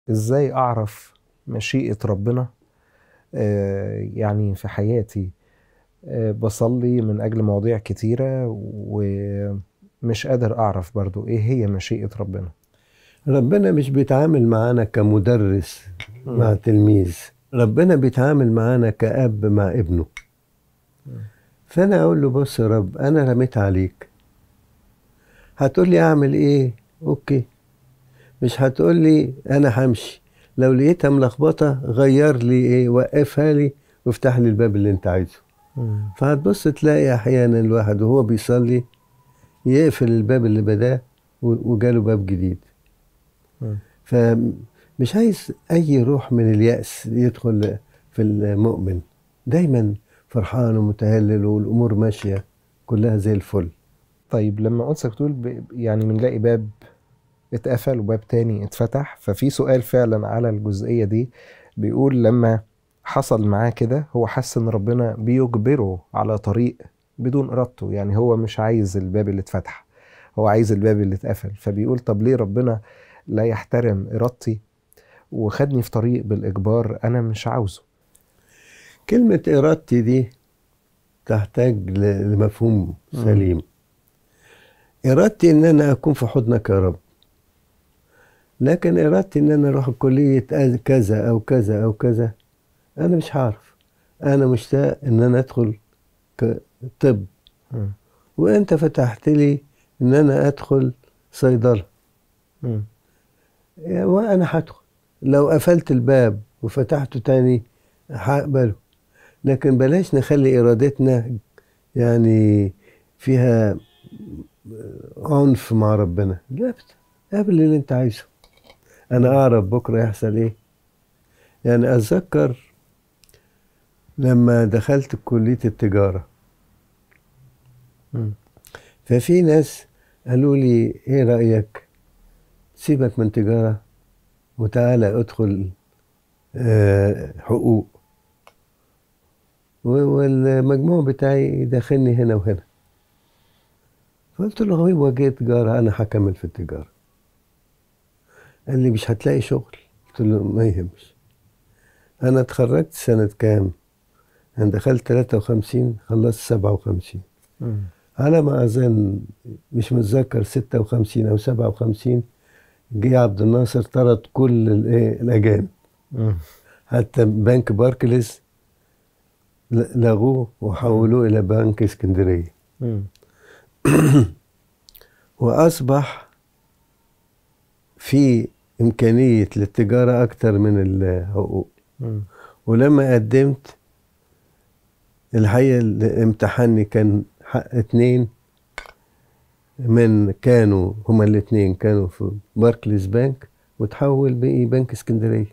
ازاي اعرف مشيئة ربنا آه، يعني في حياتي آه، بصلي من اجل مواضيع كتيرة ومش قادر اعرف برضو ايه هي مشيئة ربنا ربنا مش بيتعامل معانا كمدرس مع تلميذ ربنا بيتعامل معانا كأب مع ابنه فأنا أقول له بص يا رب أنا رميت عليك هتقول لي أعمل إيه أوكي مش هتقول لي أنا همشي لو لقيتها ملخبطة غير لي إيه وقفها لي وافتح لي الباب اللي أنت عايزه مم. فهتبص تلاقي أحيانا الواحد وهو بيصلي يقفل الباب اللي بداه و- وجاله باب جديد مم. فمش عايز أي روح من اليأس يدخل في المؤمن دايما فرحان ومتهلل والأمور ماشية كلها زي الفل طيب لما قدسك تقول ب- يعني بنلاقي باب اتقفل وباب تاني اتفتح ففي سؤال فعلا على الجزئية دي بيقول لما حصل معاه كده هو حس ان ربنا بيجبره على طريق بدون ارادته يعني هو مش عايز الباب اللي اتفتح هو عايز الباب اللي اتقفل فبيقول طب ليه ربنا لا يحترم ارادتي وخدني في طريق بالاجبار انا مش عاوزه كلمة إرادتي دي تحتاج ل- لمفهوم مم. سليم إرادتي إن أنا أكون في حضنك يا رب لكن إرادتي إن أنا أروح كلية أز- كذا أو كذا أو كذا أنا مش هعرف أنا مشتاق إن أنا أدخل ك- طب مم. وأنت فتحت لي إن أنا أدخل صيدلة مم. وأنا هدخل لو قفلت الباب وفتحته تاني هقبله لكن بلاش نخلي إرادتنا يعني فيها عنف مع ربنا لا بت- قابل اللي انت عايزه انا اعرف بكره يحصل ايه يعني اتذكر لما دخلت كليه التجاره مم. ففي ناس قالوا لي ايه رايك سيبك من تجاره وتعالى ادخل آه، حقوق و- والمجموع بتاعي داخلني هنا وهنا فقلت له هو جاي تجارة أنا هكمل في التجارة قال لي مش هتلاقي شغل قلت له ما يهمش أنا اتخرجت سنة كام أنا دخلت 53 خلصت 57 مم. على ما أظن مش متذكر 56 أو 57 جه عبد الناصر طرد كل الإيه الأجانب مم. حتى بنك باركليز ل- لغوه وحولوه إلى بنك اسكندرية مم. وأصبح في إمكانية للتجارة أكتر من الحقوق مم. ولما قدمت الحقيقة اللي امتحني كان حق اتنين من كانوا هما الاتنين كانوا في باركليز بنك وتحول بقي بنك اسكندرية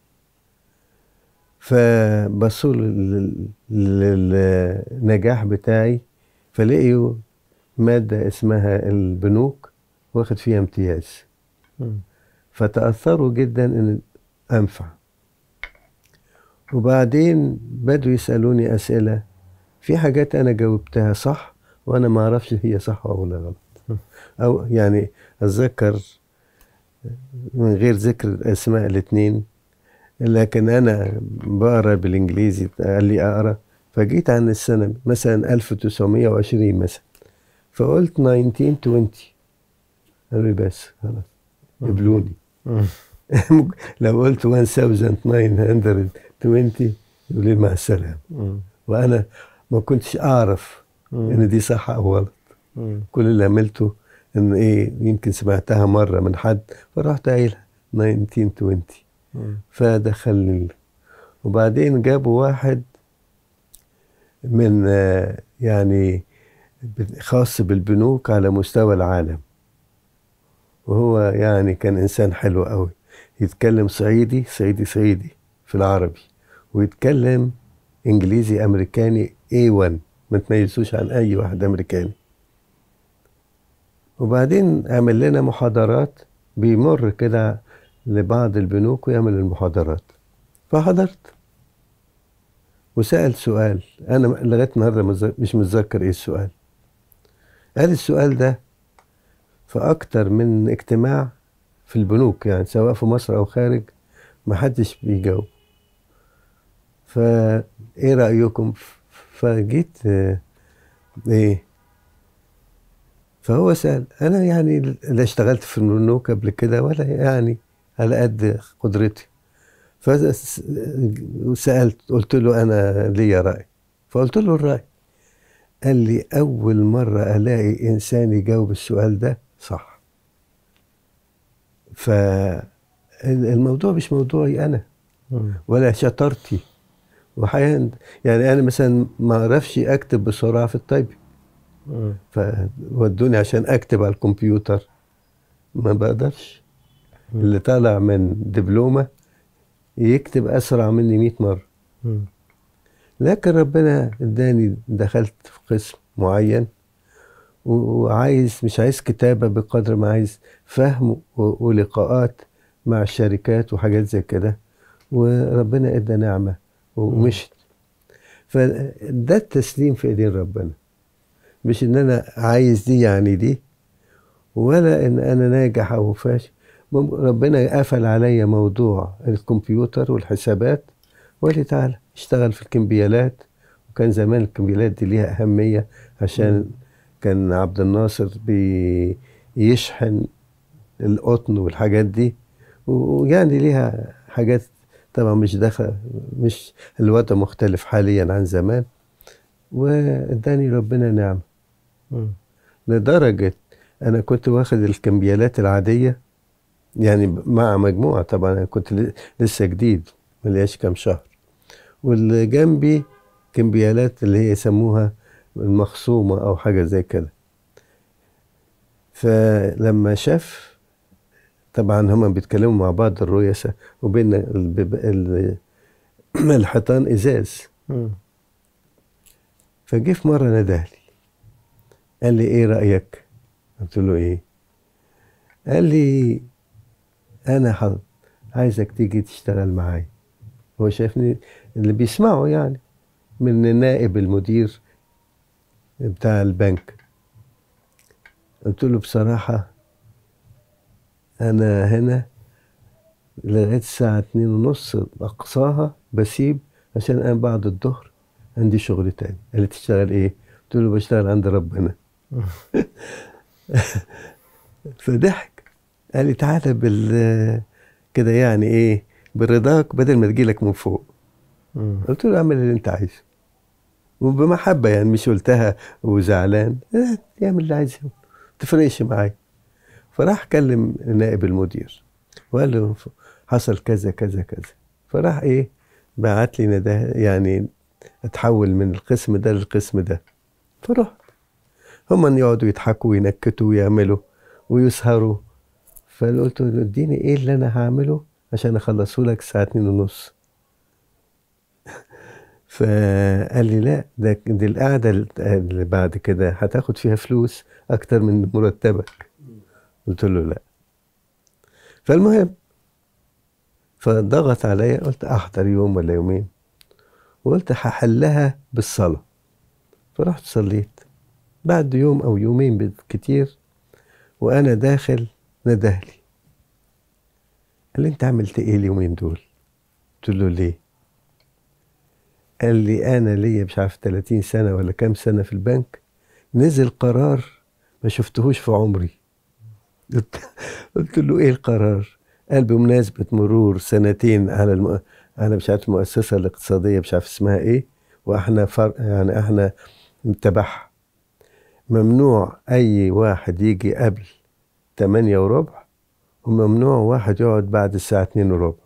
فبصوا لل- للنجاح بتاعي فلقيوا مادة اسمها البنوك واخد فيها امتياز مم. فتأثروا جدا ان انفع وبعدين بدوا يسألوني أسئلة في حاجات أنا جاوبتها صح وأنا ما أعرفش هي صح ولا غلط أو يعني أتذكر من غير ذكر أسماء الاتنين لكن أنا بقرا بالإنجليزي قال لي أقرا فجيت عن السنة مثلا 1920 مثلا فقلت 1920 قالوا لي بس خلاص قبلوني مم. لو قلت 1920 يقول لي مع السلامة مم. وأنا ما كنتش أعرف مم. إن دي صح أو غلط مم. كل اللي عملته إن إيه يمكن سمعتها مرة من حد فرحت قايلها 1920 مم. فدخلني ال- وبعدين جابوا واحد من آه، يعني خاص بالبنوك على مستوى العالم وهو يعني كان إنسان حلو قوي يتكلم صعيدي صعيدي صعيدي في العربي ويتكلم إنجليزي أمريكاني A1 ما تميزوش عن أي واحد أمريكاني وبعدين عمل لنا محاضرات بيمر كده لبعض البنوك ويعمل المحاضرات فحضرت وسأل سؤال أنا لغاية النهاردة متذ- مش متذكر إيه السؤال قال السؤال ده في أكتر من اجتماع في البنوك يعني سواء في مصر أو خارج محدش بيجاوب فايه رأيكم فجيت آه، ايه فهو سأل انا يعني لا اشتغلت في البنوك قبل كده ولا يعني على قد قدرتي فسألت قلت له انا ليا رأي فقلت له الرأي قال لي اول مرة الاقي انسان يجاوب السؤال ده صح فالموضوع مش موضوعي انا مم. ولا شطارتي وحقيقة يعني انا مثلا ما اعرفش اكتب بسرعه في التايبنج مم. فودوني عشان اكتب على الكمبيوتر ما بقدرش مم. اللي طالع من دبلومه يكتب اسرع مني 100 مره مم. لكن ربنا اداني دخلت في قسم معين و- وعايز مش عايز كتابه بقدر ما عايز فهم و- ولقاءات مع الشركات وحاجات زي كده وربنا ادى نعمه ومشت فده التسليم في ايدين ربنا مش ان انا عايز دي يعني دي ولا ان انا ناجح او فاشل مم- ربنا قفل عليا موضوع الكمبيوتر والحسابات وقال لي تعالى اشتغل في الكمبيالات وكان زمان الكمبيالات دي ليها أهمية عشان كان عبد الناصر بيشحن القطن والحاجات دي ويعني ليها حاجات طبعا مش داخل مش الوضع مختلف حاليا عن زمان واداني ربنا نعمة مم. لدرجة أنا كنت واخد الكمبيالات العادية يعني مع مجموعة طبعا أنا كنت ل- لسه جديد ملياش كام شهر واللي جنبي كمبيالات اللي هي يسموها المخصومة أو حاجة زي كده فلما شاف طبعا هما بيتكلموا مع بعض الرؤساء وبين البيب- ال- الحيطان إزاز مم. فجه في مرة نادالي قال لي ايه رأيك قلت له ايه قال لي انا حض... عايزك تيجي تشتغل معايا هو شايفني اللي بيسمعه يعني من نائب المدير بتاع البنك قلت له بصراحة أنا هنا لغاية الساعة اتنين ونص أقصاها بسيب عشان أنا بعد الظهر عندي شغل تاني قال لي تشتغل إيه؟ قلت له بشتغل عند ربنا فضحك قال لي تعالى بال كده يعني ايه برضاك بدل ما تجيلك من فوق مم. قلت له اعمل اللي انت عايزه وبمحبه يعني مش قلتها وزعلان لا اعمل اللي عايزه ما تفرقش معايا فراح كلم نائب المدير وقال له حصل كذا كذا كذا فراح ايه بعت لي نداه يعني اتحول من القسم ده للقسم ده فرحت هم يقعدوا يضحكوا وينكتوا ويعملوا ويسهروا فقلت له اديني ايه اللي انا هعمله عشان اخلصه لك الساعه اتنين ونص فقال لي لا ده دي القعده اللي بعد كده هتاخد فيها فلوس اكتر من مرتبك قلت له لا فالمهم فضغط عليا قلت احضر يوم ولا يومين وقلت هحلها بالصلاه فرحت صليت بعد يوم او يومين بالكتير وانا داخل ندهلي قال لي انت عملت ايه اليومين دول قلت له ليه قال لي انا ليا مش عارف 30 سنه ولا كام سنه في البنك نزل قرار ما شفتهوش في عمري قلت قلت له ايه القرار قال بمناسبه مرور سنتين على الم... على مش عارف المؤسسه الاقتصاديه مش عارف اسمها ايه واحنا فر... يعني احنا تبعها ممنوع اي واحد يجي قبل تمانية وربع وممنوع واحد يقعد بعد الساعة اتنين وربع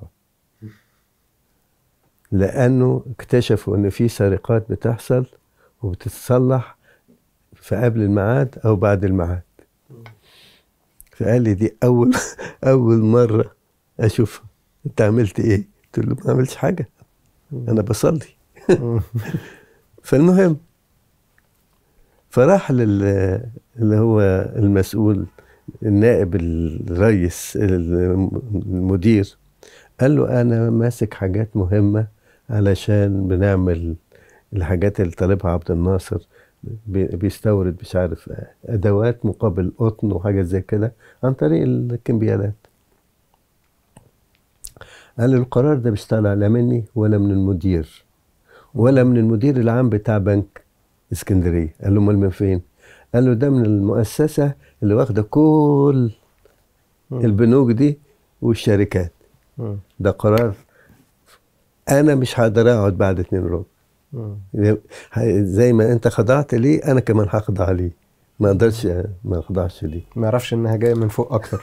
لأنه اكتشفوا إن في سرقات بتحصل وبتتصلح في قبل الميعاد أو بعد الميعاد فقال لي دي أول أول مرة أشوفها أنت عملت إيه؟ قلت له ما عملتش حاجة أنا بصلي مم. فالمهم فراح لل اللي هو المسؤول النائب الرئيس المدير قال له انا ماسك حاجات مهمه علشان بنعمل الحاجات اللي طالبها عبد الناصر بي- بيستورد مش عارف ادوات مقابل قطن وحاجات زي كده عن طريق الكمبيالات قال لي القرار ده مش طالع لا مني ولا من المدير ولا من المدير العام بتاع بنك اسكندريه قال له امال من فين قال له ده من المؤسسه اللي واخده كل مم. البنوك دي والشركات مم. ده قرار انا مش هقدر اقعد بعد اتنين ربع مم. زي ما انت خضعت ليه انا كمان هخضع ليه ما اقدرش ما اخضعش ليه ما يعرفش انها جايه من فوق اكتر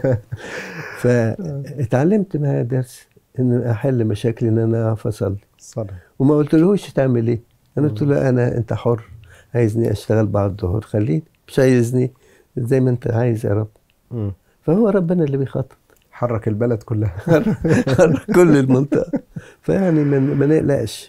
فاتعلمت معاه درس ان احل مشاكلي ان انا اقف اصلي صلاة وما قلتلهوش تعمل ايه انا قلت له انا انت حر عايزني اشتغل بعد الظهر خليني مش عايزني زي ما انت عايز يا رب مم. فهو ربنا اللي بيخطط حرك البلد كلها كل المنطقه فيعني ما ما نقلقش